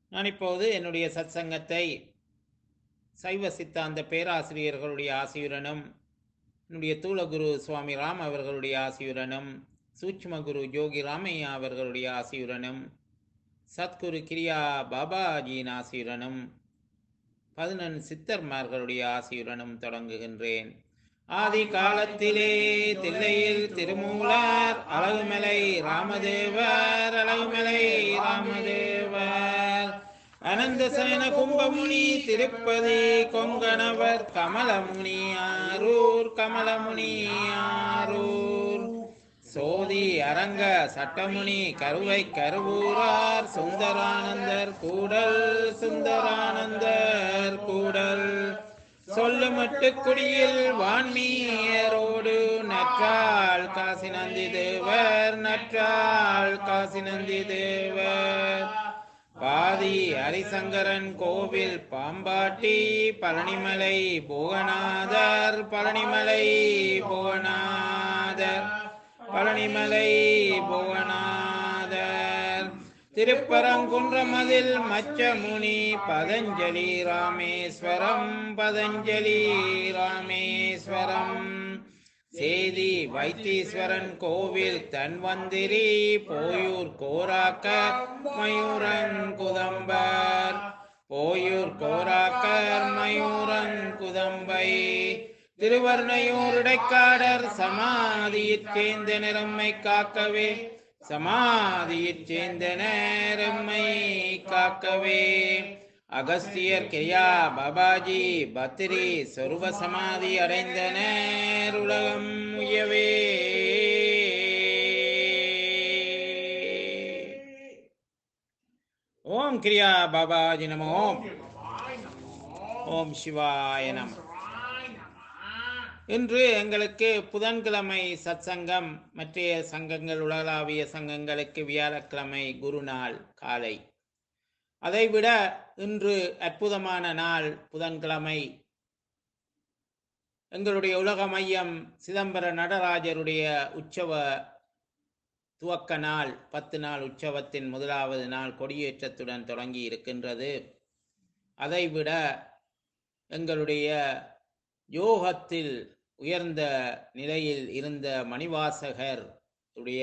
நான் இப்போது என்னுடைய சத்சங்கத்தை சைவ சித்தாந்த பேராசிரியர்களுடைய ஆசியுடனும் என்னுடைய தூளகுரு சுவாமி ராம் அவர்களுடைய ஆசியுடனும் சூட்சும குரு ஜோகி ராமையா அவர்களுடைய ஆசியுடனும் சத்குரு கிரியா பாபாஜியின் ஆசியுடனும் பதினெண் சித்தர்மார்களுடைய ஆசியுடனும் தொடங்குகின்றேன் ஆதி காலத்திலே தில்லையில் திருமூலர் அழகுமலை ராமதேவர் அழகுமலை ராமதேவர் அனந்த சயன கும்பமுனி திருப்பதி கொங்கணவர் கமலமுனி ஆரூர் கமலமுனி ஆரூர் சோதி அரங்க சட்டமுனி கருவை கருவூரார் சுந்தரானந்தர் கூடல் சுந்தரானந்தர் கூடல் சொல்லுமட்டு குடியில் வான்மீயரோடு நற்றாள் காசி நந்தி தேவர் நற்றாள் காசி நந்தி தேவர் பாதி ஹரிசங்கரன் கோவில் பாம்பாட்டி பழனிமலை புவனாதர் பழனிமலை புவனாதர் பழனிமலை புவனாதர் திருப்பரங்குன்றமதில் மச்சமுனி பதஞ்சலி ராமேஸ்வரம் பதஞ்சலி ராமேஸ்வரம் சேதி வைத்தீஸ்வரன் கோவில் தன்வந்திரி போயூர் கோராக்கர் மயூரங்குதம்பர் போயூர் கோராக்கர் மயூரங்குதம்பை திருவர்ணையூர் இடைக்காடர் சமாதியிற் சேர்ந்த நிறம்மை காக்கவே சமாதியிற் சேர்ந்த நேரம்மை காக்கவே அகஸ்தியர் கிரியா பாபாஜி பத்திரி சொருப சமாதி அடைந்தனர் உலகம் உயவே ஓம் கிரியா பாபாஜி நம ஓம் ஓம் சிவாய நம இன்று எங்களுக்கு புதன்கிழமை சத்சங்கம் மற்றைய சங்கங்கள் உலகளாவிய சங்கங்களுக்கு வியாழக்கிழமை குருநாள் காலை அதைவிட இன்று அற்புதமான நாள் புதன்கிழமை எங்களுடைய உலக மையம் சிதம்பர நடராஜருடைய உற்சவ துவக்க நாள் பத்து நாள் உற்சவத்தின் முதலாவது நாள் கொடியேற்றத்துடன் தொடங்கி இருக்கின்றது அதைவிட எங்களுடைய யோகத்தில் உயர்ந்த நிலையில் இருந்த மணிவாசகர் உடைய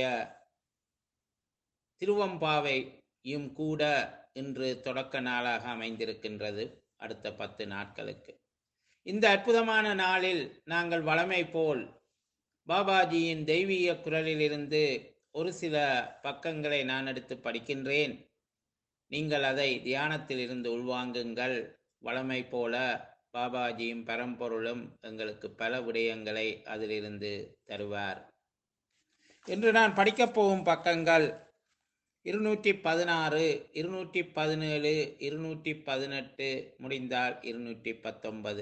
திருவம்பாவையும் கூட இன்று தொடக்க நாளாக அமைந்திருக்கின்றது அடுத்த பத்து நாட்களுக்கு இந்த அற்புதமான நாளில் நாங்கள் வளமை போல் பாபாஜியின் தெய்வீக குரலில் இருந்து ஒரு சில பக்கங்களை நான் எடுத்து படிக்கின்றேன் நீங்கள் அதை தியானத்தில் இருந்து உள்வாங்குங்கள் வளமை போல பாபாஜியும் பரம்பொருளும் எங்களுக்கு பல விடயங்களை அதிலிருந்து தருவார் இன்று நான் படிக்கப் போகும் பக்கங்கள் இருநூற்றி பதினாறு இருநூற்றி பதினேழு இருநூற்றி பதினெட்டு முடிந்தால் இருநூற்றி பத்தொன்பது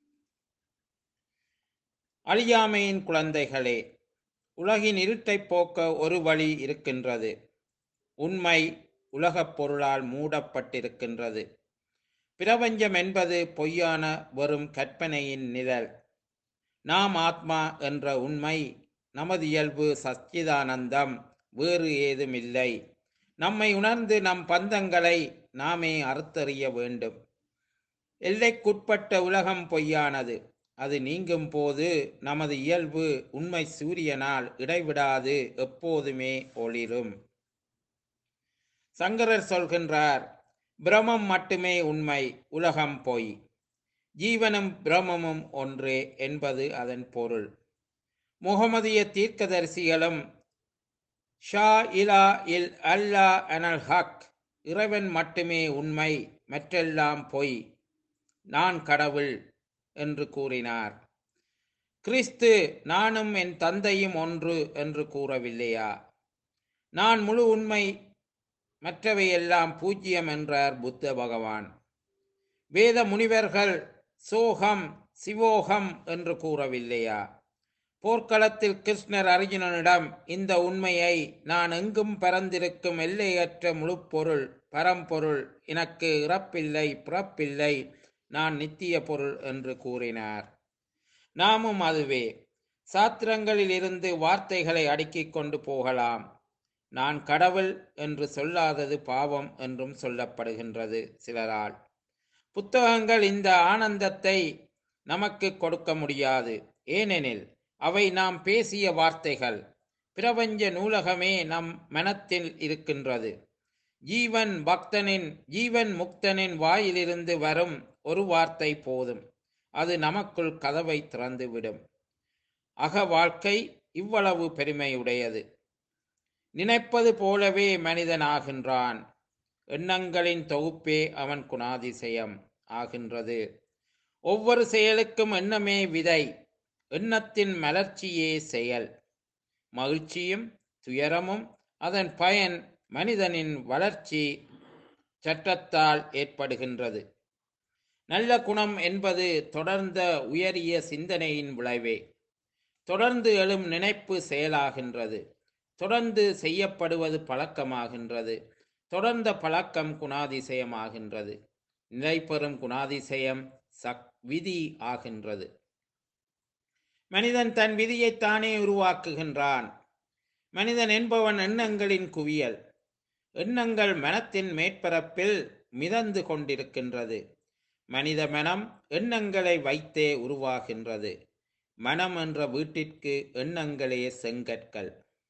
அழியாமையின் குழந்தைகளே உலகின் இருட்டை போக்க ஒரு வழி இருக்கின்றது உண்மை உலகப் பொருளால் மூடப்பட்டிருக்கின்றது பிரபஞ்சம் என்பது பொய்யான வெறும் கற்பனையின் நிழல் நாம் ஆத்மா என்ற உண்மை நமது இயல்பு சச்சிதானந்தம் வேறு ஏதுமில்லை நம்மை உணர்ந்து நம் பந்தங்களை நாமே அறுத்தறிய வேண்டும் எல்லைக்குட்பட்ட உலகம் பொய்யானது அது நீங்கும் போது நமது இயல்பு உண்மை சூரியனால் இடைவிடாது எப்போதுமே ஒளிரும் சங்கரர் சொல்கின்றார் பிரமம் மட்டுமே உண்மை உலகம் பொய் ஜீவனும் பிரமமும் ஒன்றே என்பது அதன் பொருள் முகமதிய தீர்க்கதரிசிகளும் ஷா இலா இல் அல்லா அனல் ஹக் இறைவன் மட்டுமே உண்மை மற்றெல்லாம் பொய் நான் கடவுள் என்று கூறினார் கிறிஸ்து நானும் என் தந்தையும் ஒன்று என்று கூறவில்லையா நான் முழு உண்மை மற்றவையெல்லாம் பூஜ்யம் என்றார் புத்த பகவான் வேத முனிவர்கள் சோகம் சிவோகம் என்று கூறவில்லையா போர்க்களத்தில் கிருஷ்ணர் அர்ஜுனனிடம் இந்த உண்மையை நான் எங்கும் பறந்திருக்கும் எல்லையற்ற முழுப்பொருள் பரம்பொருள் எனக்கு இறப்பில்லை பிறப்பில்லை நான் நித்திய பொருள் என்று கூறினார் நாமும் அதுவே சாத்திரங்களில் இருந்து வார்த்தைகளை அடுக்கிக் கொண்டு போகலாம் நான் கடவுள் என்று சொல்லாதது பாவம் என்றும் சொல்லப்படுகின்றது சிலரால் புத்தகங்கள் இந்த ஆனந்தத்தை நமக்கு கொடுக்க முடியாது ஏனெனில் அவை நாம் பேசிய வார்த்தைகள் பிரபஞ்ச நூலகமே நம் மனத்தில் இருக்கின்றது ஜீவன் பக்தனின் ஜீவன் முக்தனின் வாயிலிருந்து வரும் ஒரு வார்த்தை போதும் அது நமக்குள் கதவை திறந்துவிடும் அக வாழ்க்கை இவ்வளவு பெருமையுடையது நினைப்பது போலவே மனிதனாகின்றான் எண்ணங்களின் தொகுப்பே அவன் குணாதிசயம் ஆகின்றது ஒவ்வொரு செயலுக்கும் எண்ணமே விதை எண்ணத்தின் மலர்ச்சியே செயல் மகிழ்ச்சியும் துயரமும் அதன் பயன் மனிதனின் வளர்ச்சி சட்டத்தால் ஏற்படுகின்றது நல்ல குணம் என்பது தொடர்ந்த உயரிய சிந்தனையின் விளைவே தொடர்ந்து எழும் நினைப்பு செயலாகின்றது தொடர்ந்து செய்யப்படுவது பழக்கமாகின்றது தொடர்ந்த பழக்கம் குணாதிசயமாகின்றது நிலைபெறும் குணாதிசயம் சக் விதி ஆகின்றது மனிதன் தன் விதியைத்தானே உருவாக்குகின்றான் மனிதன் என்பவன் எண்ணங்களின் குவியல் எண்ணங்கள் மனத்தின் மேற்பரப்பில் மிதந்து கொண்டிருக்கின்றது மனித மனம் எண்ணங்களை வைத்தே உருவாகின்றது மனம் என்ற வீட்டிற்கு எண்ணங்களே செங்கற்கள்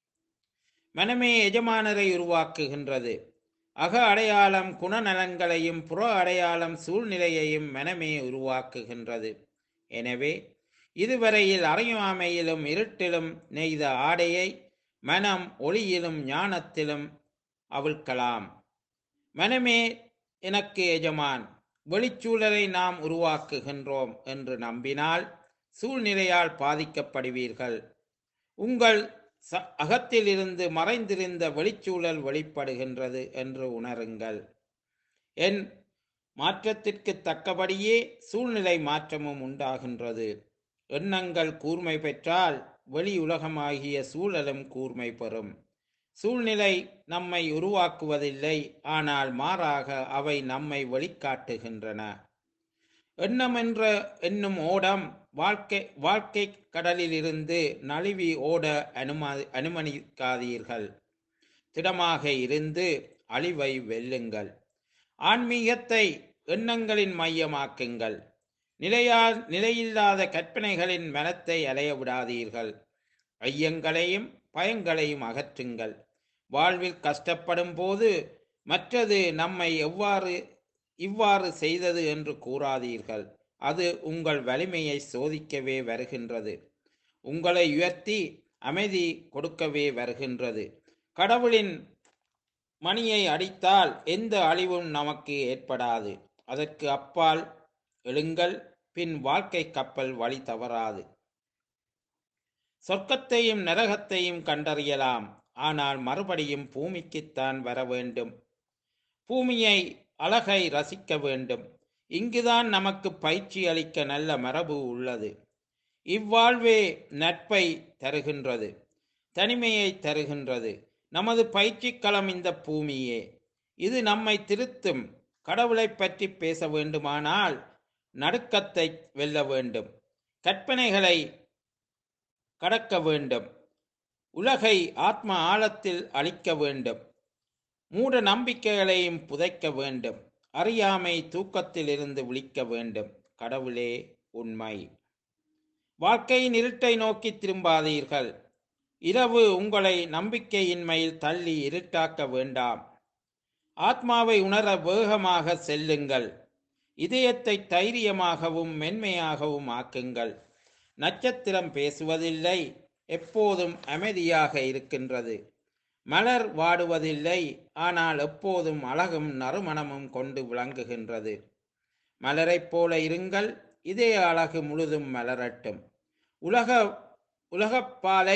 மனமே எஜமானரை உருவாக்குகின்றது அக அடையாளம் குணநலன்களையும் புற அடையாளம் சூழ்நிலையையும் மனமே உருவாக்குகின்றது எனவே இதுவரையில் அறியாமையிலும் இருட்டிலும் நெய்த ஆடையை மனம் ஒளியிலும் ஞானத்திலும் அவிழ்க்கலாம் மனமே எனக்கு எஜமான் வெளிச்சூழலை நாம் உருவாக்குகின்றோம் என்று நம்பினால் சூழ்நிலையால் பாதிக்கப்படுவீர்கள் உங்கள் ச அகத்திலிருந்து மறைந்திருந்த வெளிச்சூழல் வெளிப்படுகின்றது என்று உணருங்கள் என் மாற்றத்திற்கு தக்கபடியே சூழ்நிலை மாற்றமும் உண்டாகின்றது எண்ணங்கள் கூர்மை பெற்றால் வெளி உலகமாகிய சூழலும் கூர்மை பெறும் சூழ்நிலை நம்மை உருவாக்குவதில்லை ஆனால் மாறாக அவை நம்மை வெளிக்காட்டுகின்றன எண்ணம் என்ற என்னும் ஓடம் வாழ்க்கை வாழ்க்கை கடலிலிருந்து நழுவி ஓட அனும அனுமதிக்காதீர்கள் திடமாக இருந்து அழிவை வெல்லுங்கள் ஆன்மீகத்தை எண்ணங்களின் மையமாக்குங்கள் நிலையா நிலையில்லாத கற்பனைகளின் மனத்தை அலைய விடாதீர்கள் ஐயங்களையும் பயங்களையும் அகற்றுங்கள் வாழ்வில் கஷ்டப்படும் போது மற்றது நம்மை எவ்வாறு இவ்வாறு செய்தது என்று கூறாதீர்கள் அது உங்கள் வலிமையை சோதிக்கவே வருகின்றது உங்களை உயர்த்தி அமைதி கொடுக்கவே வருகின்றது கடவுளின் மணியை அடித்தால் எந்த அழிவும் நமக்கு ஏற்படாது அதற்கு அப்பால் எழுங்கள் பின் வாழ்க்கை கப்பல் வழி தவறாது சொர்க்கத்தையும் நரகத்தையும் கண்டறியலாம் ஆனால் மறுபடியும் பூமிக்குத்தான் வர வேண்டும் பூமியை அழகை ரசிக்க வேண்டும் இங்குதான் நமக்கு பயிற்சி அளிக்க நல்ல மரபு உள்ளது இவ்வாழ்வே நட்பை தருகின்றது தனிமையை தருகின்றது நமது பயிற்சிக்களம் இந்த பூமியே இது நம்மை திருத்தும் கடவுளை பற்றி பேச வேண்டுமானால் நடுக்கத்தை வெல்ல வேண்டும் கற்பனைகளை கடக்க வேண்டும் உலகை ஆத்ம ஆழத்தில் அழிக்க வேண்டும் மூட நம்பிக்கைகளையும் புதைக்க வேண்டும் அறியாமை தூக்கத்தில் இருந்து விழிக்க வேண்டும் கடவுளே உண்மை வாழ்க்கையின் இருட்டை நோக்கி திரும்பாதீர்கள் இரவு உங்களை நம்பிக்கையின்மையில் தள்ளி இருட்டாக்க வேண்டாம் ஆத்மாவை உணர வேகமாக செல்லுங்கள் இதயத்தை தைரியமாகவும் மென்மையாகவும் ஆக்குங்கள் நட்சத்திரம் பேசுவதில்லை எப்போதும் அமைதியாக இருக்கின்றது மலர் வாடுவதில்லை ஆனால் எப்போதும் அழகும் நறுமணமும் கொண்டு விளங்குகின்றது மலரைப் போல இருங்கள் இதே அழகு முழுதும் மலரட்டும் உலக உலகப்பாலை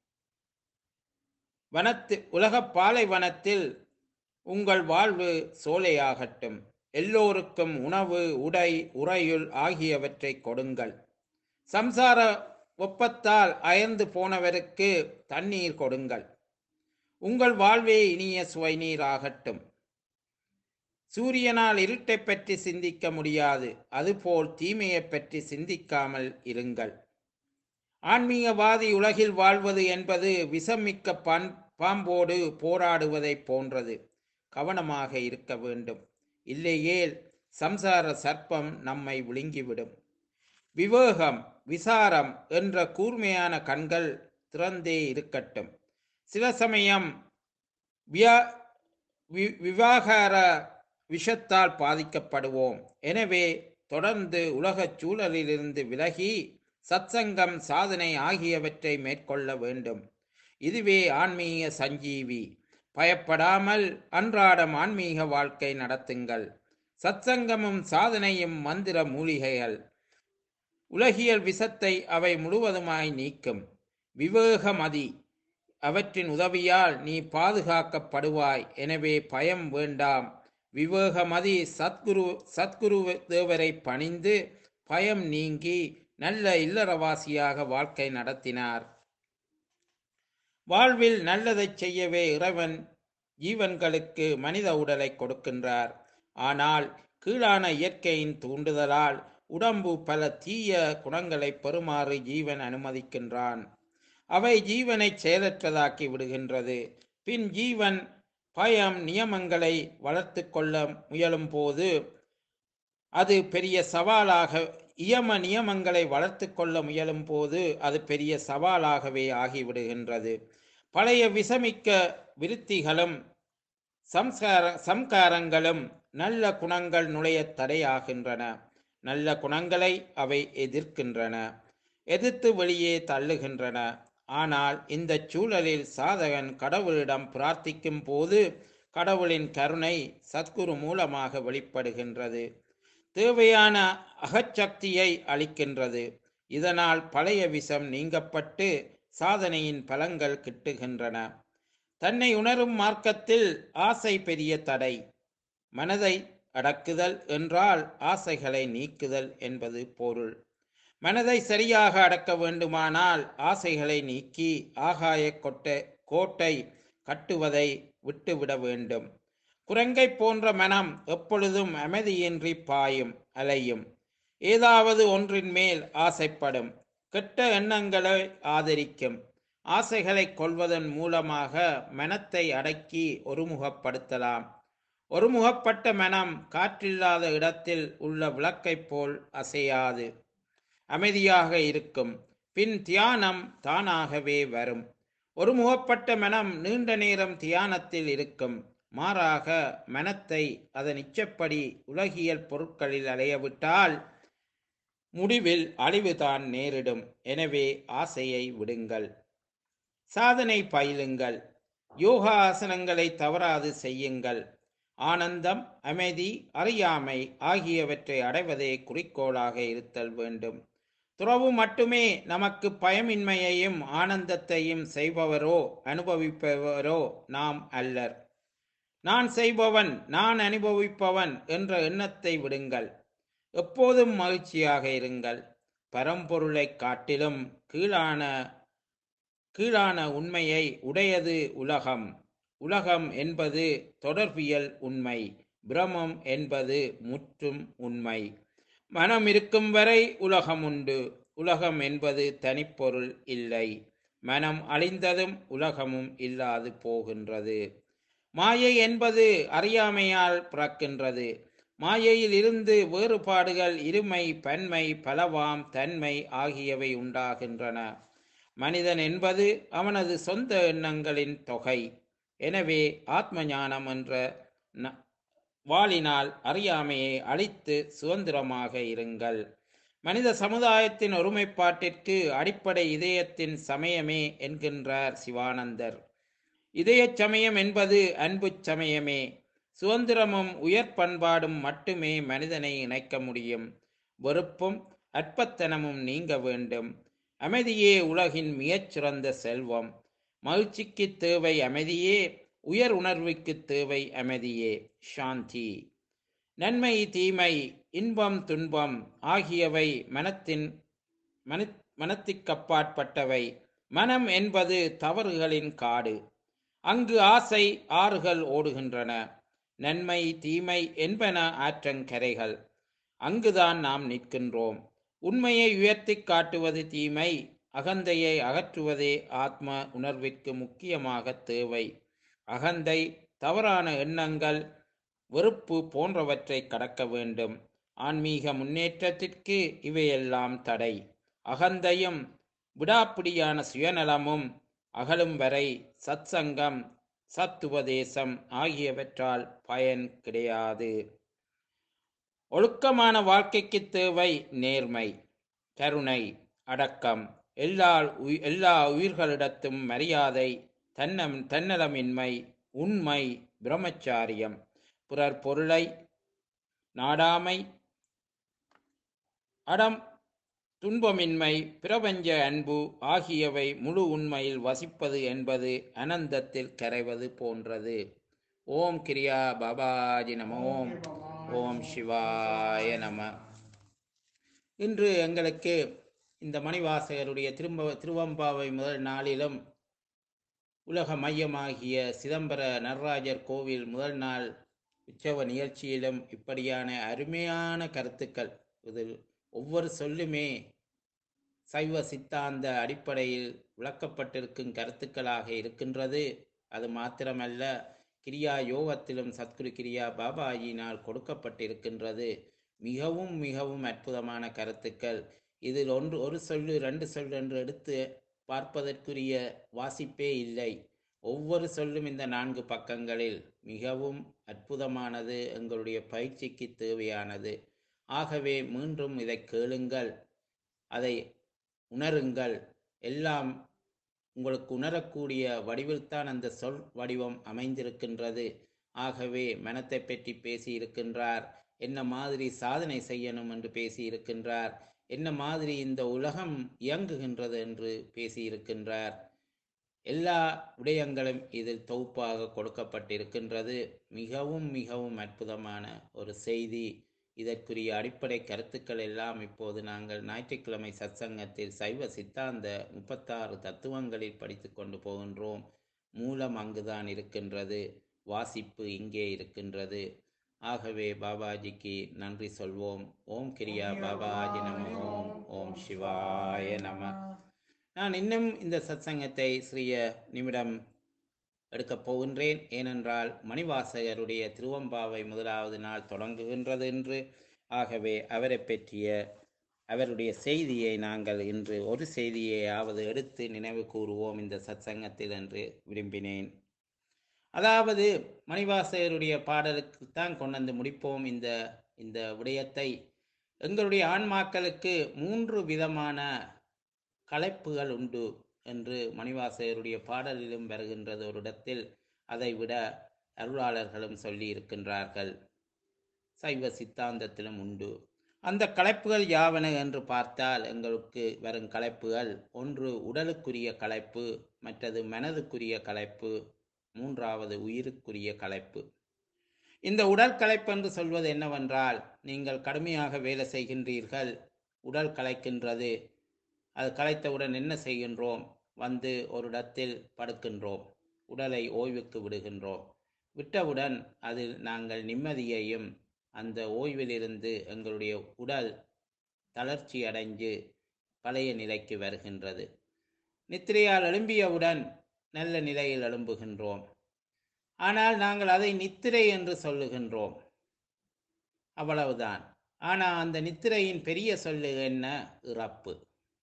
வனத்து உலகப் பாலைவனத்தில் உங்கள் வாழ்வு சோலையாகட்டும் எல்லோருக்கும் உணவு உடை உறையுள் ஆகியவற்றை கொடுங்கள் சம்சார ஒப்பத்தால் அயர்ந்து போனவருக்கு தண்ணீர் கொடுங்கள் உங்கள் வாழ்வே இனிய சுவைநீராகட்டும் சூரியனால் இருட்டை பற்றி சிந்திக்க முடியாது அதுபோல் தீமையை பற்றி சிந்திக்காமல் இருங்கள் ஆன்மீகவாதி உலகில் வாழ்வது என்பது விஷமிக்க பண் பாம்போடு போராடுவதைப் போன்றது கவனமாக இருக்க வேண்டும் இல்லையேல் சம்சார சர்ப்பம் நம்மை விழுங்கிவிடும் விவேகம் விசாரம் என்ற கூர்மையான கண்கள் திறந்தே இருக்கட்டும் சில சமயம் வியா வி- விவாகார விஷத்தால் பாதிக்கப்படுவோம் எனவே தொடர்ந்து உலகச் சூழலிலிருந்து விலகி சத்சங்கம் சாதனை ஆகியவற்றை மேற்கொள்ள வேண்டும் இதுவே ஆன்மீக சஞ்சீவி பயப்படாமல் அன்றாடம் ஆன்மீக வாழ்க்கை நடத்துங்கள் சத்சங்கமும் சாதனையும் மந்திர மூலிகைகள் உலகியல் விஷத்தை அவை முழுவதுமாய் நீக்கும் விவேகமதி அவற்றின் உதவியால் நீ பாதுகாக்கப்படுவாய் எனவே பயம் வேண்டாம் விவேகமதி சத்குரு சத்குரு தேவரை பணிந்து பயம் நீங்கி நல்ல இல்லறவாசியாக வாழ்க்கை நடத்தினார் வாழ்வில் நல்லதைச் செய்யவே இறைவன் ஜீவன்களுக்கு மனித உடலை கொடுக்கின்றார் ஆனால் கீழான இயற்கையின் தூண்டுதலால் உடம்பு பல தீய குணங்களை பெறுமாறு ஜீவன் அனுமதிக்கின்றான் அவை ஜீவனை செயலற்றதாக்கி விடுகின்றது பின் ஜீவன் பயம் நியமங்களை வளர்த்து கொள்ள முயலும் போது அது பெரிய சவாலாக இயம நியமங்களை வளர்த்து கொள்ள முயலும் போது அது பெரிய சவாலாகவே ஆகிவிடுகின்றது பழைய விசமிக்க விருத்திகளும் சம்ஸ்கார சம்காரங்களும் நல்ல குணங்கள் நுழைய தடையாகின்றன நல்ல குணங்களை அவை எதிர்க்கின்றன எதிர்த்து வெளியே தள்ளுகின்றன ஆனால் இந்த சூழலில் சாதகன் கடவுளிடம் பிரார்த்திக்கும் போது கடவுளின் கருணை சத்குரு மூலமாக வெளிப்படுகின்றது தேவையான அகச்சக்தியை அளிக்கின்றது இதனால் பழைய விஷம் நீங்கப்பட்டு சாதனையின் பலங்கள் கிட்டுகின்றன தன்னை உணரும் மார்க்கத்தில் ஆசை பெரிய தடை மனதை அடக்குதல் என்றால் ஆசைகளை நீக்குதல் என்பது பொருள் மனதை சரியாக அடக்க வேண்டுமானால் ஆசைகளை நீக்கி ஆகாய கொட்டை கோட்டை கட்டுவதை விட்டுவிட வேண்டும் குரங்கை போன்ற மனம் எப்பொழுதும் அமைதியின்றி பாயும் அலையும் ஏதாவது ஒன்றின் மேல் ஆசைப்படும் கெட்ட எண்ணங்களை ஆதரிக்கும் ஆசைகளை கொள்வதன் மூலமாக மனத்தை அடக்கி ஒருமுகப்படுத்தலாம் ஒருமுகப்பட்ட மனம் காற்றில்லாத இடத்தில் உள்ள விளக்கைப் போல் அசையாது அமைதியாக இருக்கும் பின் தியானம் தானாகவே வரும் ஒருமுகப்பட்ட மனம் நீண்ட நேரம் தியானத்தில் இருக்கும் மாறாக மனத்தை அதன் இச்சப்படி உலகியல் பொருட்களில் அலையவிட்டால் முடிவில் அழிவுதான் நேரிடும் எனவே ஆசையை விடுங்கள் சாதனை பயிலுங்கள் யோகா ஆசனங்களை தவறாது செய்யுங்கள் ஆனந்தம் அமைதி அறியாமை ஆகியவற்றை அடைவதே குறிக்கோளாக இருத்தல் வேண்டும் துறவு மட்டுமே நமக்கு பயமின்மையையும் ஆனந்தத்தையும் செய்பவரோ அனுபவிப்பவரோ நாம் அல்லர் நான் செய்பவன் நான் அனுபவிப்பவன் என்ற எண்ணத்தை விடுங்கள் எப்போதும் மகிழ்ச்சியாக இருங்கள் பரம்பொருளைக் காட்டிலும் கீழான கீழான உண்மையை உடையது உலகம் உலகம் என்பது தொடர்பியல் உண்மை பிரமம் என்பது முற்றும் உண்மை மனம் இருக்கும் வரை உலகம் உண்டு உலகம் என்பது தனிப்பொருள் இல்லை மனம் அழிந்ததும் உலகமும் இல்லாது போகின்றது மாயை என்பது அறியாமையால் பிறக்கின்றது மாயையில் இருந்து வேறுபாடுகள் இருமை பன்மை பலவாம் தன்மை ஆகியவை உண்டாகின்றன மனிதன் என்பது அவனது சொந்த எண்ணங்களின் தொகை எனவே ஆத்ம ஞானம் என்ற ந- வாளினால் அறியாமையை அழித்து சுதந்திரமாக இருங்கள் மனித சமுதாயத்தின் ஒருமைப்பாட்டிற்கு அடிப்படை இதயத்தின் சமயமே என்கின்றார் சிவானந்தர் இதயச் சமயம் என்பது அன்புச் சமயமே சுதந்திரமும் உயர் பண்பாடும் மட்டுமே மனிதனை இணைக்க முடியும் வெறுப்பும் அற்பத்தனமும் நீங்க வேண்டும் அமைதியே உலகின் மிகச்சிறந்த செல்வம் மகிழ்ச்சிக்கு தேவை அமைதியே உயர் உணர்வுக்கு தேவை அமைதியே சாந்தி நன்மை தீமை இன்பம் துன்பம் ஆகியவை மனத்தின் மன மனத்திற்கப்பாற்பட்டவை மனம் என்பது தவறுகளின் காடு அங்கு ஆசை ஆறுகள் ஓடுகின்றன நன்மை தீமை என்பன ஆற்றங்கரைகள் அங்குதான் நாம் நிற்கின்றோம் உண்மையை உயர்த்திக் காட்டுவது தீமை அகந்தையை அகற்றுவதே ஆத்ம உணர்விற்கு முக்கியமாக தேவை அகந்தை தவறான எண்ணங்கள் வெறுப்பு போன்றவற்றை கடக்க வேண்டும் ஆன்மீக முன்னேற்றத்திற்கு இவையெல்லாம் தடை அகந்தையும் விடாப்பிடியான சுயநலமும் அகலும் வரை சத்சங்கம் சத்துவதேசம் ஆகியவற்றால் பயன் கிடையாது ஒழுக்கமான வாழ்க்கைக்கு தேவை நேர்மை கருணை அடக்கம் எல்லா உயி- எல்லா உயிர்களிடத்தும் மரியாதை தன்னம் தன்னலமின்மை உண்மை பிரம்மச்சாரியம் பிறர் பொருளை நாடாமை அடம் துன்பமின்மை பிரபஞ்ச அன்பு ஆகியவை முழு உண்மையில் வசிப்பது என்பது அனந்தத்தில் கரைவது போன்றது ஓம் கிரியா பாபாஜி நம ஓம் ஓம் சிவாய நம இன்று எங்களுக்கு இந்த மணிவாசகருடைய திரும்ப திருவம்பாவை முதல் நாளிலும் உலக மையமாகிய சிதம்பர நடராஜர் கோவில் முதல் நாள் உற்சவ நிகழ்ச்சியிலும் இப்படியான அருமையான கருத்துக்கள் இதில் ஒவ்வொரு சொல்லுமே சைவ சித்தாந்த அடிப்படையில் விளக்கப்பட்டிருக்கும் கருத்துக்களாக இருக்கின்றது அது மாத்திரமல்ல கிரியா யோகத்திலும் சத்குரு கிரியா பாபாஜியினால் கொடுக்கப்பட்டிருக்கின்றது மிகவும் மிகவும் அற்புதமான கருத்துக்கள் இதில் ஒன்று ஒரு சொல்லு ரெண்டு சொல்லு என்று எடுத்து பார்ப்பதற்குரிய வாசிப்பே இல்லை ஒவ்வொரு சொல்லும் இந்த நான்கு பக்கங்களில் மிகவும் அற்புதமானது எங்களுடைய பயிற்சிக்கு தேவையானது ஆகவே மீண்டும் இதை கேளுங்கள் அதை உணருங்கள் எல்லாம் உங்களுக்கு உணரக்கூடிய வடிவில்தான் அந்த சொல் வடிவம் அமைந்திருக்கின்றது ஆகவே மனத்தை பற்றி பேசி இருக்கின்றார் என்ன மாதிரி சாதனை செய்யணும் என்று பேசி இருக்கின்றார் என்ன மாதிரி இந்த உலகம் இயங்குகின்றது என்று பேசி இருக்கின்றார் எல்லா விடயங்களும் இதில் தொகுப்பாக கொடுக்கப்பட்டிருக்கின்றது மிகவும் மிகவும் அற்புதமான ஒரு செய்தி இதற்குரிய அடிப்படை கருத்துக்கள் எல்லாம் இப்போது நாங்கள் ஞாயிற்றுக்கிழமை சத்சங்கத்தில் சைவ சித்தாந்த முப்பத்தாறு தத்துவங்களில் படித்து கொண்டு போகின்றோம் மூலம் அங்குதான் இருக்கின்றது வாசிப்பு இங்கே இருக்கின்றது ஆகவே பாபாஜிக்கு நன்றி சொல்வோம் ஓம் கிரியா பாபாஜி நம ஓம் ஓம் சிவாய நம நான் இன்னும் இந்த சத்சங்கத்தை சிறிய நிமிடம் எடுக்கப் போகின்றேன் ஏனென்றால் மணிவாசகருடைய திருவம்பாவை முதலாவது நாள் தொடங்குகின்றது என்று ஆகவே அவரை பற்றிய அவருடைய செய்தியை நாங்கள் இன்று ஒரு செய்தியையாவது எடுத்து நினைவு கூறுவோம் இந்த சத்சங்கத்தில் என்று விரும்பினேன் அதாவது மணிவாசகருடைய பாடலுக்கு தான் கொண்டு வந்து முடிப்போம் இந்த இந்த விடயத்தை எங்களுடைய ஆன்மாக்களுக்கு மூன்று விதமான கலைப்புகள் உண்டு என்று மணிவாசகருடைய பாடலிலும் வருகின்றது ஒரு இடத்தில் அதை விட அருளாளர்களும் சொல்லி இருக்கின்றார்கள் சைவ சித்தாந்தத்திலும் உண்டு அந்த கலைப்புகள் யாவன என்று பார்த்தால் எங்களுக்கு வரும் கலைப்புகள் ஒன்று உடலுக்குரிய கலைப்பு மற்றது மனதுக்குரிய கலைப்பு மூன்றாவது உயிருக்குரிய கலைப்பு இந்த உடல் களைப்பு என்று சொல்வது என்னவென்றால் நீங்கள் கடுமையாக வேலை செய்கின்றீர்கள் உடல் களைக்கின்றது அது களைத்தவுடன் என்ன செய்கின்றோம் வந்து ஒரு இடத்தில் படுக்கின்றோம் உடலை ஓய்வுக்கு விடுகின்றோம் விட்டவுடன் அதில் நாங்கள் நிம்மதியையும் அந்த ஓய்விலிருந்து எங்களுடைய உடல் தளர்ச்சி அடைஞ்சு பழைய நிலைக்கு வருகின்றது நித்திரையால் எழும்பியவுடன் நல்ல நிலையில் எழும்புகின்றோம் ஆனால் நாங்கள் அதை நித்திரை என்று சொல்லுகின்றோம் அவ்வளவுதான் ஆனால் அந்த நித்திரையின் பெரிய சொல்லு என்ன இறப்பு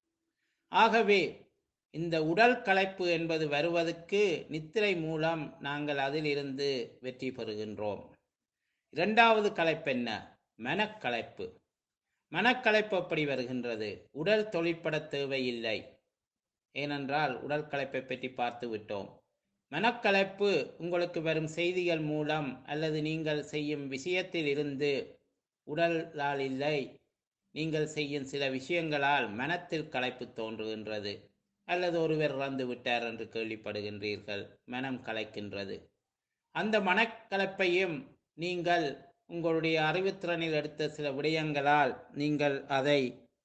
ஆகவே இந்த உடல் களைப்பு என்பது வருவதற்கு நித்திரை மூலம் நாங்கள் அதிலிருந்து வெற்றி பெறுகின்றோம் இரண்டாவது களைப்பு என்ன மனக்களைப்பு மனக்களைப்பு எப்படி வருகின்றது உடல் தொழிற்பட தேவையில்லை ஏனென்றால் உடல் களைப்பை பற்றி பார்த்து விட்டோம் மனக்கலைப்பு உங்களுக்கு வரும் செய்திகள் மூலம் அல்லது நீங்கள் செய்யும் விஷயத்தில் இருந்து உடலால் இல்லை நீங்கள் செய்யும் சில விஷயங்களால் மனத்தில் களைப்பு தோன்றுகின்றது அல்லது ஒருவர் இறந்து விட்டார் என்று கேள்விப்படுகின்றீர்கள் மனம் கலைக்கின்றது அந்த மனக்கலப்பையும் நீங்கள் உங்களுடைய அறிவுத்திறனில் எடுத்த சில விடயங்களால் நீங்கள் அதை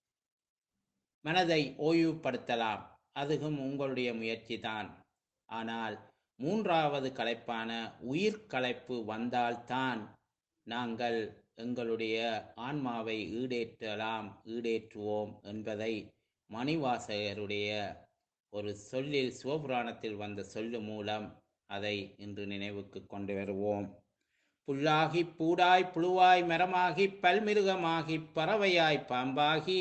மனதை ஓய்வுபடுத்தலாம் அதுவும் உங்களுடைய முயற்சி தான் ஆனால் மூன்றாவது கலைப்பான உயிர் கலைப்பு வந்தால்தான் நாங்கள் எங்களுடைய ஆன்மாவை ஈடேற்றலாம் ஈடேற்றுவோம் என்பதை மணிவாசகருடைய ஒரு சொல்லில் சிவபுராணத்தில் வந்த சொல்லு மூலம் அதை இன்று நினைவுக்கு கொண்டு வருவோம் புல்லாகி பூடாய் புழுவாய் மரமாகி பல்மிருகமாகி பறவையாய் பாம்பாகி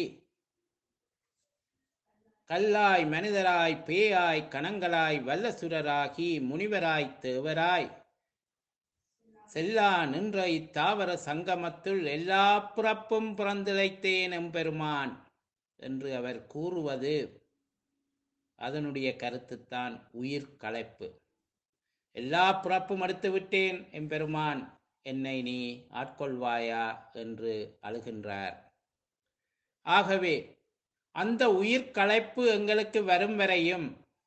கல்லாய் மனிதராய் பேயாய் கணங்களாய் வல்லசுரராகி முனிவராய் தேவராய் செல்லா நின்ற இத்தாவர சங்கமத்துள் எல்லா பிறப்பும் பிறந்திழைத்தேன் எம்பெருமான் என்று அவர் கூறுவது அதனுடைய கருத்துத்தான் உயிர் களைப்பு எல்லா பிறப்பும் எடுத்து விட்டேன் எம்பெருமான் என்னை நீ ஆட்கொள்வாயா என்று அழுகின்றார் ஆகவே அந்த உயிர் களைப்பு எங்களுக்கு வரும் வரையும்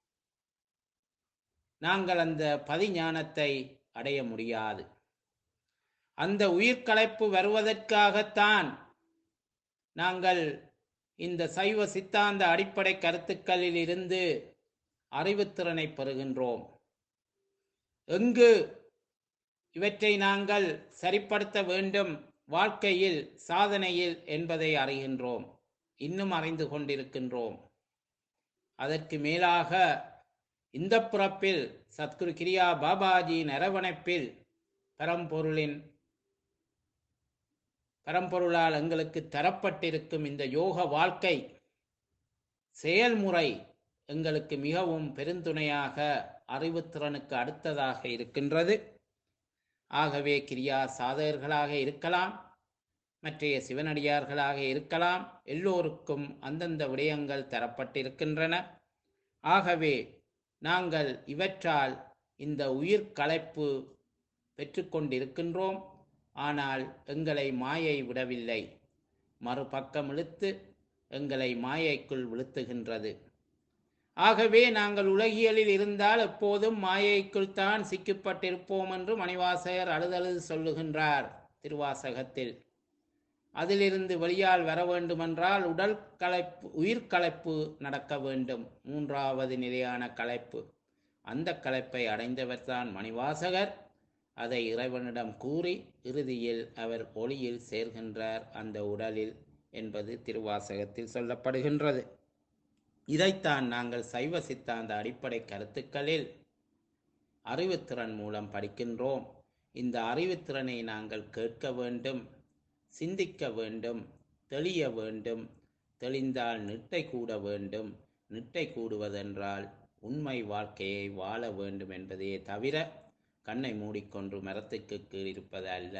நாங்கள் அந்த பதிஞானத்தை அடைய முடியாது அந்த உயிர் களைப்பு வருவதற்காகத்தான் நாங்கள் இந்த சைவ சித்தாந்த அடிப்படை கருத்துக்களில் இருந்து அறிவுத்திறனை பெறுகின்றோம் எங்கு இவற்றை நாங்கள் சரிப்படுத்த வேண்டும் வாழ்க்கையில் சாதனையில் என்பதை அறிகின்றோம் இன்னும் அறிந்து கொண்டிருக்கின்றோம் அதற்கு மேலாக இந்த பிறப்பில் சத்குரு கிரியா பாபாஜியின் அரவணைப்பில் பரம்பொருளின் பரம்பொருளால் எங்களுக்கு தரப்பட்டிருக்கும் இந்த யோக வாழ்க்கை செயல்முறை எங்களுக்கு மிகவும் பெருந்துணையாக அறிவுத்திறனுக்கு அடுத்ததாக இருக்கின்றது ஆகவே கிரியா சாதகர்களாக இருக்கலாம் மற்றைய சிவனடியார்களாக இருக்கலாம் எல்லோருக்கும் அந்தந்த விடயங்கள் தரப்பட்டிருக்கின்றன ஆகவே நாங்கள் இவற்றால் இந்த உயிர் களைப்பு பெற்றுக்கொண்டிருக்கின்றோம் ஆனால் எங்களை மாயை விடவில்லை மறுபக்கம் இழுத்து எங்களை மாயைக்குள் விழுத்துகின்றது ஆகவே நாங்கள் உலகியலில் இருந்தால் எப்போதும் மாயைக்குள் தான் சிக்கப்பட்டிருப்போம் என்று மணிவாசகர் அழுதழுது சொல்லுகின்றார் திருவாசகத்தில் அதிலிருந்து வெளியால் வர வேண்டுமென்றால் உடல் களைப்பு உயிர் களைப்பு நடக்க வேண்டும் மூன்றாவது நிலையான களைப்பு அந்த களைப்பை அடைந்தவர்தான் மணிவாசகர் அதை இறைவனிடம் கூறி இறுதியில் அவர் ஒளியில் சேர்கின்றார் அந்த உடலில் என்பது திருவாசகத்தில் சொல்லப்படுகின்றது இதைத்தான் நாங்கள் சைவ சித்தாந்த அடிப்படை கருத்துக்களில் அறிவுத்திறன் மூலம் படிக்கின்றோம் இந்த அறிவுத்திறனை நாங்கள் கேட்க வேண்டும் சிந்திக்க வேண்டும் தெளிய வேண்டும் தெளிந்தால் நிட்டை கூட வேண்டும் நிட்டை கூடுவதென்றால் உண்மை வாழ்க்கையை வாழ வேண்டும் என்பதே தவிர கண்ணை மூடிக்கொண்டு மரத்துக்கு கீழ் இருப்பது அல்ல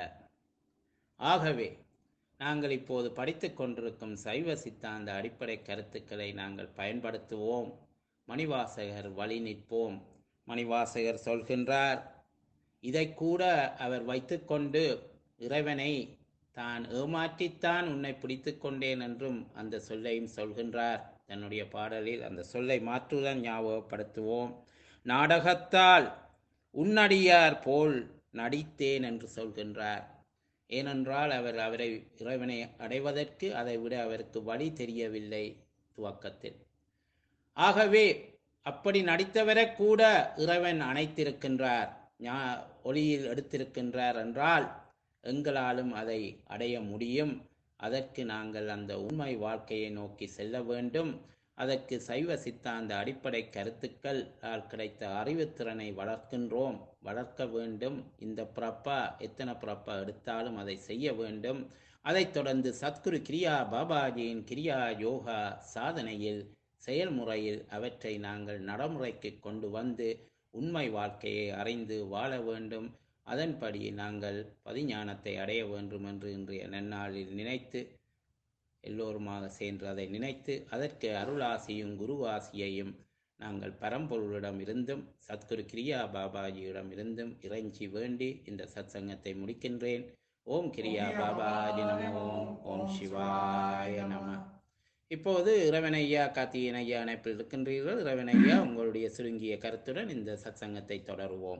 ஆகவே நாங்கள் இப்போது படித்து கொண்டிருக்கும் சைவ சித்தாந்த அடிப்படை கருத்துக்களை நாங்கள் பயன்படுத்துவோம் மணிவாசகர் வழி நிற்போம் மணிவாசகர் சொல்கின்றார் இதை கூட அவர் வைத்துக்கொண்டு இறைவனை தான் ஏமாற்றித்தான் உன்னை பிடித்து கொண்டேன் என்றும் அந்த சொல்லையும் சொல்கின்றார் தன்னுடைய பாடலில் அந்த சொல்லை மாற்றுடன் ஞாபகப்படுத்துவோம் நாடகத்தால் உன்னடியார் போல் நடித்தேன் என்று சொல்கின்றார் ஏனென்றால் அவர் அவரை இறைவனை அடைவதற்கு அதை விட அவருக்கு வழி தெரியவில்லை துவக்கத்தில் ஆகவே அப்படி நடித்தவரை கூட இறைவன் அணைத்திருக்கின்றார் ஞா- ஒளியில் எடுத்திருக்கின்றார் என்றால் எங்களாலும் அதை அடைய முடியும் அதற்கு நாங்கள் அந்த உண்மை வாழ்க்கையை நோக்கி செல்ல வேண்டும் அதற்கு சைவ சித்தாந்த அடிப்படை கருத்துக்கள் கிடைத்த அறிவுத்திறனை வளர்க்கின்றோம் வளர்க்க வேண்டும் இந்த பிறப்பா எத்தனை பிறப்பா எடுத்தாலும் அதை செய்ய வேண்டும் அதைத் தொடர்ந்து சத்குரு கிரியா பாபாஜியின் கிரியா யோகா சாதனையில் செயல்முறையில் அவற்றை நாங்கள் நடைமுறைக்கு கொண்டு வந்து உண்மை வாழ்க்கையை அறிந்து வாழ வேண்டும் அதன்படி நாங்கள் பதிஞானத்தை அடைய வேண்டும் என்று இன்றைய நன்னாளில் நினைத்து எல்லோருமாக சேர்ந்து அதை நினைத்து அதற்கு அருளாசியும் குருவாசியையும் நாங்கள் பரம்பொருளிடம் இருந்தும் சத்குரு கிரியா பாபாஜியிடம் இருந்தும் இறைஞ்சி வேண்டி இந்த சத்சங்கத்தை முடிக்கின்றேன் ஓம் கிரியா பாபாஜி நம ஓம் ஓம் சிவாய நம இப்போது இறைவனையா கார்த்திகேயன் ஐயா அணைப்பில் இருக்கின்றீர்கள் இறைவனையா உங்களுடைய சுருங்கிய கருத்துடன் இந்த சத்சங்கத்தை தொடருவோம்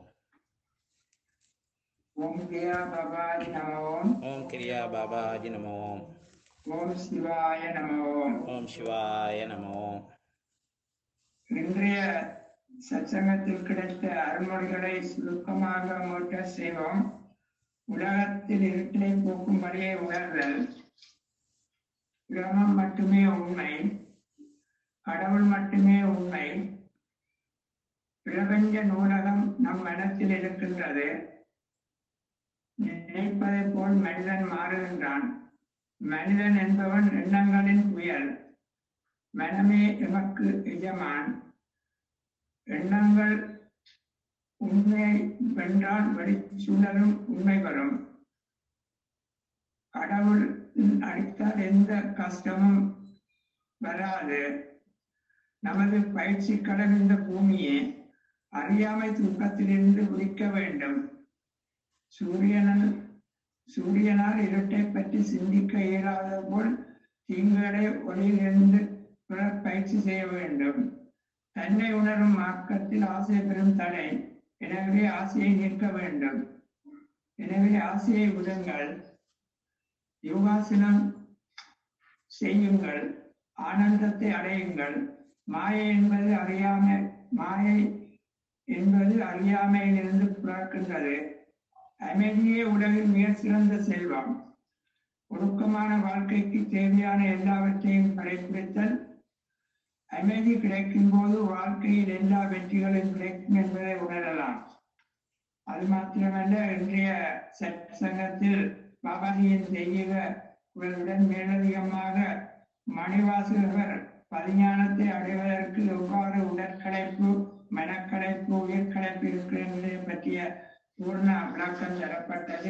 ஓம் கிரியா பாபாஜி நம ஓம் ஓம் கிரியா பாபாஜி நம ஓம் ஓம் சிவாய நம ஓம் ஓம் சிவாய நம ஓம் இன்றைய சத்சங்கத்தில் கிடைத்த அருள்மொழிகளை சுருக்கமாக மூட்ட செய்வோம் உலகத்தில் இருட்டை போக்கும் வழியை உணர்தல் பிரமம் மட்டுமே உண்மை கடவுள் மட்டுமே உண்மை பிரபஞ்ச நூலகம் நம் மனத்தில் இருக்கின்றது நினைப்பதைப் போல் மனிதன் மாறுகின்றான் மனிதன் என்பவன் எண்ணங்களின் புயல் மனமே எமக்கு எஜமான் எண்ணங்கள் உண்மையை வென்றால் வெளிச்சூழலும் உண்மை வரும் கடவுள் அடித்தால் எந்த கஷ்டமும் வராது நமது பயிற்சி கடல் இந்த பூமியை அறியாமை தூக்கத்திலிருந்து விழிக்க வேண்டும் சூரியனால் சூரியனால் இருட்டை பற்றி சிந்திக்க இயலாத போல் தீங்குகளை ஒளியிலிருந்து பிறர் பயிற்சி செய்ய வேண்டும் தன்னை உணரும் ஆக்கத்தில் ஆசை பெறும் தடை எனவே ஆசையை நிற்க வேண்டும் எனவே ஆசையை விடுங்கள் யோகாசனம் செய்யுங்கள் ஆனந்தத்தை அடையுங்கள் மாயை என்பது அறியாமை மாயை என்பது அறியாமையிலிருந்து பிறக்கின்றது அமைதியே உலகில் மிக சிறந்த செல்வம் ஒழுக்கமான வாழ்க்கைக்கு தேவையான எல்லாவற்றையும் கடைபிடித்தல் அமைதி கிடைக்கும் போது வாழ்க்கையில் எல்லா வெற்றிகளும் கிடைக்கும் என்பதை உணரலாம் அது மாத்திரமல்ல இன்றைய சங்கத்தில் பாபாஜியின் தெய்வீக உங்களுடன் மேலதிகமாக மணிவாசகர் பதிஞானத்தை அடைவதற்கு எவ்வாறு உடற்களைப்பு மனக்கலைப்பு உயிர்கலைப்பு இருக்கிறது பற்றிய பூர்ண விளக்கம் தரப்பட்டது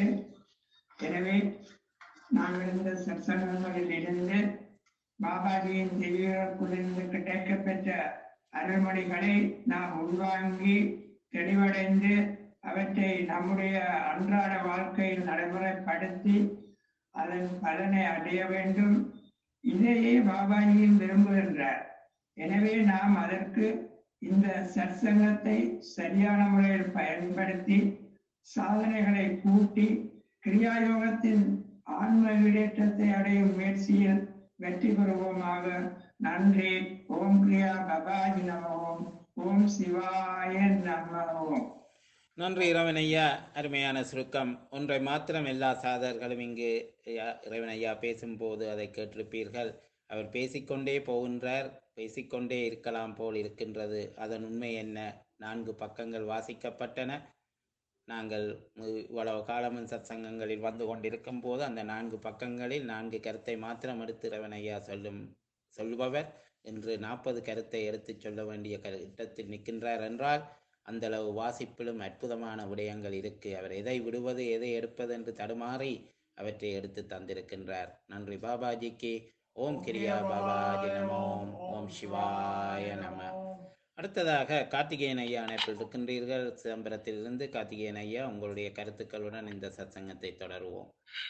எனவே நாங்கள் இந்த சத்சங்கங்களில் இருந்து பாபாஜியின் தெய்வீகத்திலிருந்து கிடைக்கப்பெற்ற அருள்மொழிகளை நாம் உள்வாங்கி தெளிவடைந்து அவற்றை நம்முடைய அன்றாட வாழ்க்கையில் நடைமுறைப்படுத்தி அதன் பலனை அடைய வேண்டும் இதையே பாபாஜியும் விரும்புகின்றார் எனவே நாம் அதற்கு இந்த சற்சங்கத்தை சரியான முறையில் பயன்படுத்தி சாதனைகளை கூட்டி கிரியாயோகத்தின் ஆன்ம ஈடேற்றத்தை அடையும் முயற்சியில் வெற்றி பெறுவோமாக நன்றி ஓம் கிரியா பபாஜி நமோம் ஓம் சிவாய நமோம் நன்றி இறைவன் ஐயா அருமையான சுருக்கம் ஒன்றை மாத்திரம் எல்லா சாதகர்களும் இங்கு ஐயா- இறைவன் ஐயா பேசும்போது அதை கேட்டிருப்பீர்கள் அவர் பேசிக்கொண்டே போகின்றார் பேசிக்கொண்டே இருக்கலாம் போல் இருக்கின்றது அதன் உண்மை என்ன நான்கு பக்கங்கள் வாசிக்கப்பட்டன நாங்கள் மு- இவ்வளவு காலமும் சத்சங்கங்களில் வந்து கொண்டிருக்கும் போது அந்த நான்கு பக்கங்களில் நான்கு கருத்தை மாத்திரம் எடுத்து இறைவன் ஐயா சொல்லும் சொல்லுபவர் இன்று நாற்பது கருத்தை எடுத்துச் சொல்ல வேண்டிய கருத்தத்தில் நிற்கின்றார் என்றால் அந்த அளவு வாசிப்பிலும் அற்புதமான விடயங்கள் இருக்கு அவர் எதை விடுவது எதை எடுப்பது என்று தடுமாறி அவற்றை எடுத்து தந்திருக்கின்றார் நன்றி பாபாஜிக்கு ஓம் கிரியா பாபாஜி நமோ ஓம் சிவாய நம அடுத்ததாக கார்த்திகேயன் ஐயா அணைப்பில் இருக்கின்றீர்கள் சிதம்பரத்திலிருந்து கார்த்திகேயன் ஐயா உங்களுடைய கருத்துக்களுடன் இந்த சத்சங்கத்தை தொடருவோம்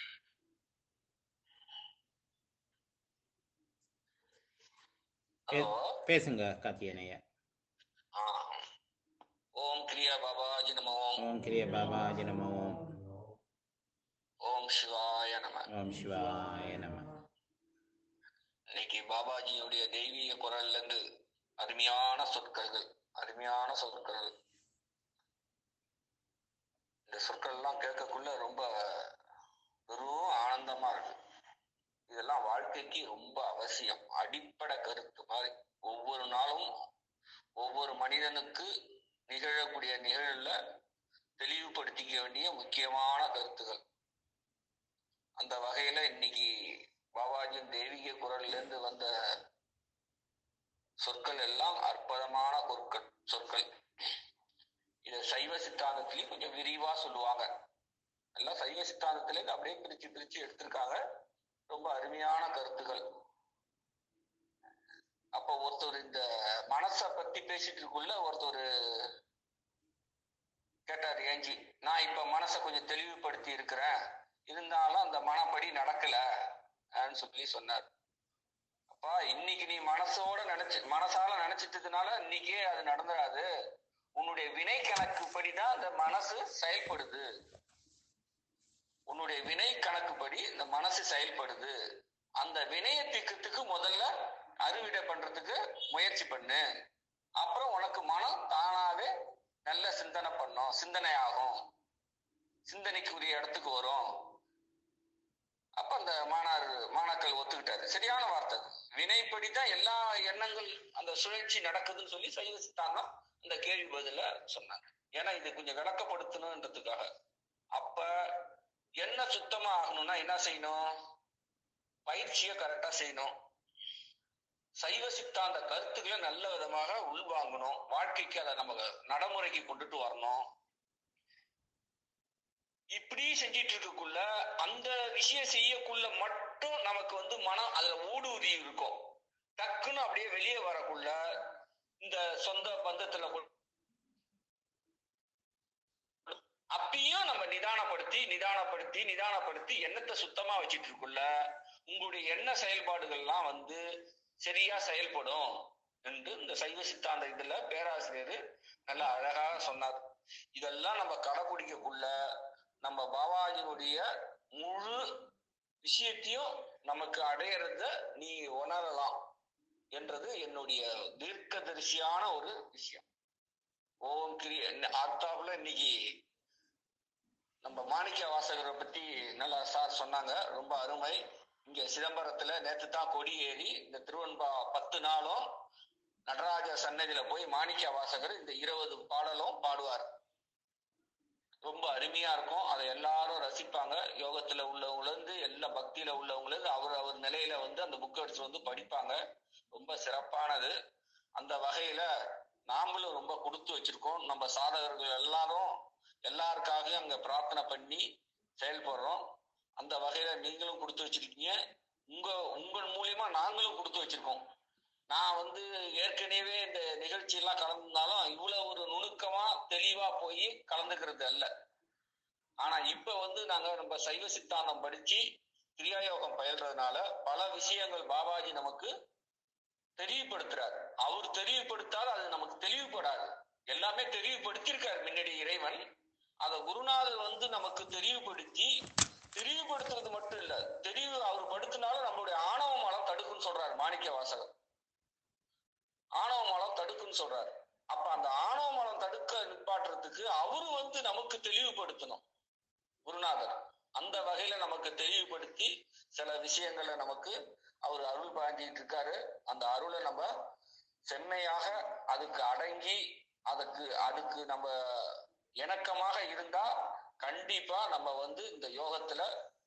ஹலோ பேசுங்க கார்த்திகேயன் ஐயா ஆ. ஓம் கிரியா பாபாஜி நம ஓம் ஓம் கிரியா பாபாஜி நமோ ஓம் சிவாய நம ஓம் சிவாய நம இன்னைக்கு பாபாஜியுடைய தெய்வீக குரல்ல இருந்து அருமையான சொற்கள் அருமையான சொற்கள் இந்த சொற்கள் எல்லாம் கேட்கக்குள்ள ரொம்ப வெறும் ஆனந்தமா இருக்கு இதெல்லாம் வாழ்க்கைக்கு ரொம்ப அவசியம் அடிப்படை கருத்து மாதிரி ஒவ்வொரு நாளும் ஒவ்வொரு மனிதனுக்கு நிகழக்கூடிய நிகழ்வுல தெளிவுபடுத்திக்க வேண்டிய முக்கியமான கருத்துகள் அந்த வகையில இன்னைக்கு பாபாஜியின் தெய்வீக குரல்ல இருந்து வந்த சொற்கள் எல்லாம் அற்புதமான சொற்கள் சொற்கள் இத சைவ சித்தாந்தத்திலயும் கொஞ்சம் விரிவா சொல்லுவாங்க எல்லாம் சைவ சித்தாந்தத்தில இருந்து அப்படியே பிரிச்சு பிரிச்சு எடுத்திருக்காங்க ரொம்ப அருமையான கருத்துகள் அப்ப ஒருத்தர் இந்த மனச பத்தி பேசிட்டு இருக்குள்ள ஒருத்தர் கேட்டார் ஏஞ்சி நான் இப்ப மனசை கொஞ்சம் தெளிவுபடுத்தி இருக்கிறேன் இருந்தாலும் அந்த மனப்படி நடக்கல அப்படின்னு சொல்லி சொன்னார் அப்பா இன்னைக்கு நீ மனசோட நினைச்சு மனசால நினைச்சிட்டதுனால இன்னைக்கே அது நடந்துராது உன்னுடைய வினை கணக்குப்படிதான் அந்த மனசு செயல்படுது உன்னுடைய வினை கணக்குப்படி இந்த மனசு செயல்படுது அந்த வினைய தீர்க்கத்துக்கு முதல்ல அறுவடை பண்றதுக்கு முயற்சி பண்ணு அப்புறம் உனக்கு மனம் தானாவே நல்ல சிந்தனை பண்ணும் சிந்தனை ஆகும் சிந்தனைக்கு உரிய இடத்துக்கு வரும் அப்ப அந்த மாணார் மாணாக்கள் ஒத்துக்கிட்டாரு சரியான வார்த்தை அது. வினைப்படி தான் எல்லா எண்ணங்கள் அந்த சுழற்சி நடக்குதுன்னு சொல்லி சைவ சித்தாந்தம் இந்த கேள்வி பதில சொன்னாங்க ஏன்னா இது கொஞ்சம் விளக்கப்படுத்தணுன்றதுக்காக அப்ப என்ன சுத்தமா ஆகணும்னா என்ன செய்யணும் பயிற்சியை கரெக்டா செய்யணும் சைவ சித்தாந்த கருத்துக்களை நல்ல விதமாக உள்வாங்கணும் வாழ்க்கைக்கு அதை நம்ம நடைமுறைக்கு கொண்டுட்டு வரணும் இப்படி செஞ்சிட்டு இருக்கக்குள்ள அந்த விஷயம் செய்யக்குள்ள மட்டும் நமக்கு வந்து மனம் அதுல ஊடுருவி இருக்கும் டக்குன்னு அப்படியே வெளியே வரக்குள்ள இந்த சொந்த பந்தத்துல கொ- அப்பயும் நம்ம நிதானப்படுத்தி நிதானப்படுத்தி நிதானப்படுத்தி எண்ணத்தை சுத்தமா வச்சிட்டு இருக்குள்ள உங்களுடைய எண்ண செயல்பாடுகள்லாம் வந்து சரியா செயல்படும் என்று இந்த சைவ சித்தாந்த இதுல பேராசிரியர் நல்லா அழகாக சொன்னார் இதெல்லாம் நம்ம கடைபிடிக்கக்குள்ள நம்ம பாபாஜினுடைய முழு விஷயத்தையும் நமக்கு அடையறத நீ உணரலாம் என்றது என்னுடைய தீர்க்கதரிசியான ஒரு விஷயம் ஓம் கிரி ஆத்தாப்புல இன்னைக்கு நம்ம மாணிக்க வாசகரை பத்தி நல்லா சார் சொன்னாங்க ரொம்ப அருமை இங்க சிதம்பரத்துல நேத்து தான் கொடி ஏறி இந்த திருவன்பா பத்து நாளும் நடராஜ சன்னதியில போய் மாணிக்க வாசகர் இந்த இருபது பாடலும் பாடுவார் ரொம்ப அருமையா இருக்கும் அதை எல்லாரும் ரசிப்பாங்க யோகத்துல உள்ளவங்கள இருந்து எல்லா பக்தியில உள்ளவங்கள இருந்து அவர் அவர் நிலையில வந்து அந்த புக் எடுத்து வந்து படிப்பாங்க ரொம்ப சிறப்பானது அந்த வகையில நாமளும் ரொம்ப கொடுத்து வச்சிருக்கோம் நம்ம சாதகர்கள் எல்லாரும் எல்லாருக்காகவும் அங்க பிரார்த்தனை பண்ணி செயல்படுறோம் அந்த வகையில நீங்களும் கொடுத்து வச்சிருக்கீங்க உங்க உங்கள் மூலியமா நாங்களும் கொடுத்து வச்சிருக்கோம் நான் வந்து ஏற்கனவே இந்த நிகழ்ச்சி எல்லாம் கலந்துருந்தாலும் இவ்வளவு ஒரு நுணுக்கமா தெளிவா போய் கலந்துக்கிறது அல்ல ஆனா இப்ப வந்து நாங்க நம்ம சைவ சித்தாந்தம் படிச்சு கிரியாயோகம் பயில்றதுனால பல விஷயங்கள் பாபாஜி நமக்கு தெளிவுபடுத்துறாரு அவர் தெளிவுபடுத்தால் அது நமக்கு தெளிவுபடாது எல்லாமே தெளிவுபடுத்தியிருக்காரு முன்னாடி இறைவன் அத குருநாதர் வந்து நமக்கு தெளிவுபடுத்தி தெளிவுபடுத்துறது மட்டும் இல்ல தெளிவு அவர் படுத்தினாலும் நம்மளுடைய ஆணவ மலம் தடுக்குன்னு சொல்றாரு மாணிக்க வாசகர் ஆணவ மலம் தடுக்குன்னு சொல்றாரு அப்ப அந்த ஆணவ மலம் தடுக்க நிப்பாட்டுறதுக்கு அவரு வந்து நமக்கு தெளிவுபடுத்தணும் குருநாதர் அந்த வகையில நமக்கு தெளிவுபடுத்தி சில விஷயங்களை நமக்கு அவர் அருள் பாஞ்சிட்டு இருக்காரு அந்த அருளை நம்ம செம்மையாக அதுக்கு அடங்கி அதுக்கு அதுக்கு நம்ம இணக்கமாக இருந்தா கண்டிப்பா நம்ம வந்து இந்த யோகத்துல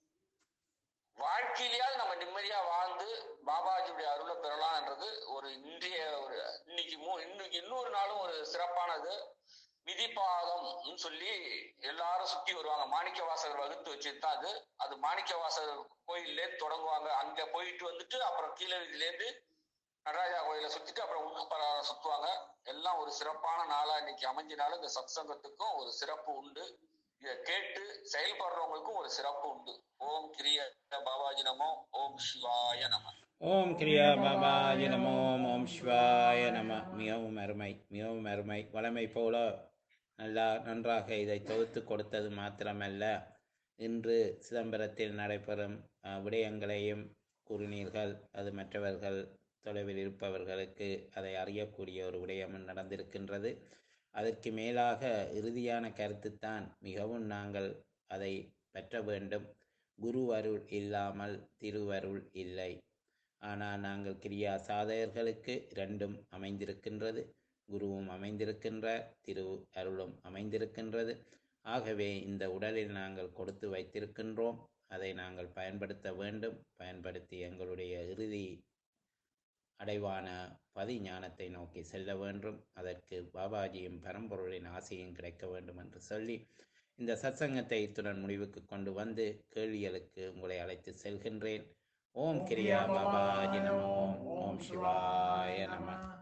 வாழ்க்கையிலேயாவது நம்ம நிம்மதியா வாழ்ந்து பாபாஜியுடைய அருளை பெறலாம்ன்றது ஒரு இன்றைய ஒரு இன்னைக்கு மூ- இன்னைக்கு இன்னொரு நாளும் ஒரு சிறப்பானது மிதிப்பாதம்னு சொல்லி எல்லாரும் சுத்தி வருவாங்க மாணிக்க வாசகர் வகுத்து வச்சுதான் அது அது மாணிக்க வாசகர் கோயில்ல இருந்து தொடங்குவாங்க அங்க போயிட்டு வந்துட்டு அப்புறம் கீழே வீதியில இருந்து நடராஜா கோயிலை சுத்திட்டு அப்புறம் உள்பராரம் சுத்துவாங்க எல்லாம் ஒரு சிறப்பான நாளா இன்னைக்கு அமைஞ்சினால இந்த சத்சங்கத்துக்கும் ஒரு சிறப்பு உண்டு இதை கேட்டு செயல்படுறவங்களுக்கும் ஒரு சிறப்பு உண்டு ஓம் கிரிய பாபாஜி நமோ ஓம் சிவாய நம ஓம் கிரியா பாபாய நமோ ஓம் சிவாய நம மிகவும் அருமை மிகவும் அருமை வளமை போல நல்லா நன்றாக இதை தொகுத்து கொடுத்தது மாத்திரமல்ல இன்று சிதம்பரத்தில் நடைபெறும் அஹ், விடயங்களையும் கூறினீர்கள் அது மற்றவர்கள் தொலைவில் இருப்பவர்களுக்கு அதை அறியக்கூடிய ஒரு விடயமும் நடந்திருக்கின்றது அதற்கு மேலாக இறுதியான கருத்துத்தான் மிகவும் நாங்கள் அதை பெற்ற வேண்டும் குரு அருள் இல்லாமல் திருவருள் இல்லை ஆனால் நாங்கள் கிரியா சாதகர்களுக்கு இரண்டும் அமைந்திருக்கின்றது குருவும் அமைந்திருக்கின்றார் திரு அருளும் அமைந்திருக்கின்றது ஆகவே இந்த உடலில் நாங்கள் கொடுத்து வைத்திருக்கின்றோம் அதை நாங்கள் பயன்படுத்த வேண்டும் பயன்படுத்தி எங்களுடைய இறுதி அடைவான பதி ஞானத்தை நோக்கி செல்ல வேண்டும் அதற்கு பாபாஜியும் பரம்பொருளின் ஆசையும் கிடைக்க வேண்டும் என்று சொல்லி இந்த சத்சங்கத்தை இத்துடன் முடிவுக்கு கொண்டு வந்து கேள்விகளுக்கு உங்களை அழைத்து செல்கின்றேன் ஓம் கிரியா பாபாஜி நம ஓம்